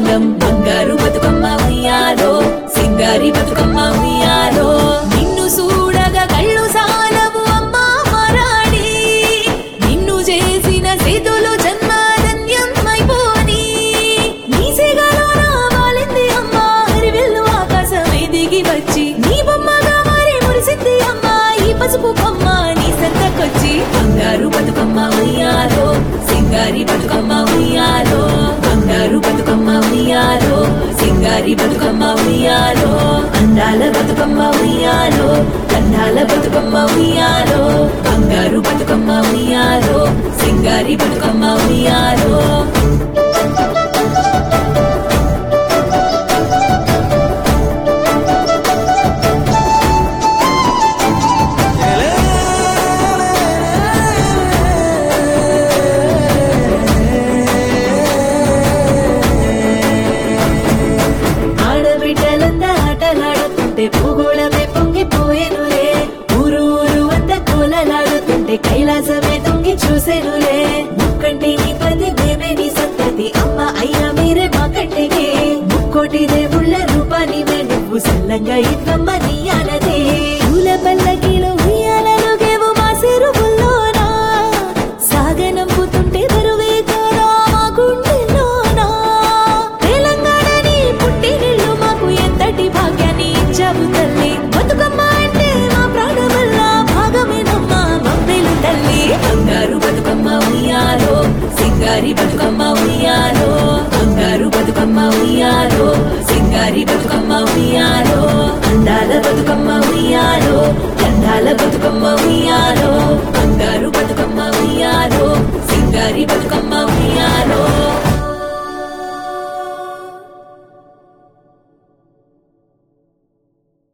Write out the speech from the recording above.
ఆనందం బంగారు బతుకమ్మ ఉయ్యాలో సింగారి బతుకమ్మ ఉయ్యాలో నిన్ను చూడగా కళ్ళు సాలవు అమ్మా మరాడి నిన్ను చేసిన సేతులు జన్మధన్యమైపోని నీ సిగలో నా వాలింది అమ్మా హరివెల్లు ఆకాశమే దిగి వచ్చి నీ బొమ్మగా మారి మురిసింది అమ్మా ఈ పసుపు బొమ్మ నీ సంతకొచ్చి బంగారు బతుకమ్మ ఉయ్యాలో సింగారి బతుకమ్మ ఉయ్యాలో బంగారు బతుకమ్మ ఉయ్యాలో సింగారి బతుకమ్మ ఉయ్యాలో అందాల బతుకమ్మ ఉయ్యాలో కండాల బతుకమ్మ ఉయ్యాలో బంగారు బతుకమ్మ ఉయ్యాలో సింగారి బతుకమ్మ ఉయ్యాలో ఆడబిడ్డలంతా ఆటలాడుతుంటే భూగోళమే పొంగిపోయేనులే ఊరు ఊరు అంతా కోలలాడుతుంటే కైలాసమే తొంగి చూసేనులే ముక్కంటి నీ పది మేమే నీ సంతతి అమ్మ అయ్యా మీరే మా కంటికి ముక్కోటి దేవుళ్ళ రూపానివే నువ్వు సల్లంగా ఇద్దమ్మ నీయాలదే పూల పల్లకిలో ఉయ్యాలలో గేవు మా సిరుపుల్లోనా సాగనంపుతుంటే బరువే కాదా మా గుండెల్లోనా తెలంగాణని పుట్టినిల్లు మాకు ఎంతటి భాగ్యాన్ని ఇచ్చావు తల్లి బతుకమ్మ అంటే మా ప్రాణమల్ల భాగమేనమ్మా మమ్మేలు తల్లి బంగారు బతుకమ్మ ఉయ్యాలో సింగారి బతుకమ్మ ఉయ్యాలో బంగారు బతుకమ్మ ఉయ్యాలో సింగారి బతుకమ్మ ఉయ్యాలో అందాల బతుకమ్మ ఉయ్యాలో గంధాల బతుకమ్మ ఉయ్యాలో బంగారు బతుకమ్మ ఉయ్యాలో సింగారి బతుకమ్మ ఉయ్యాలో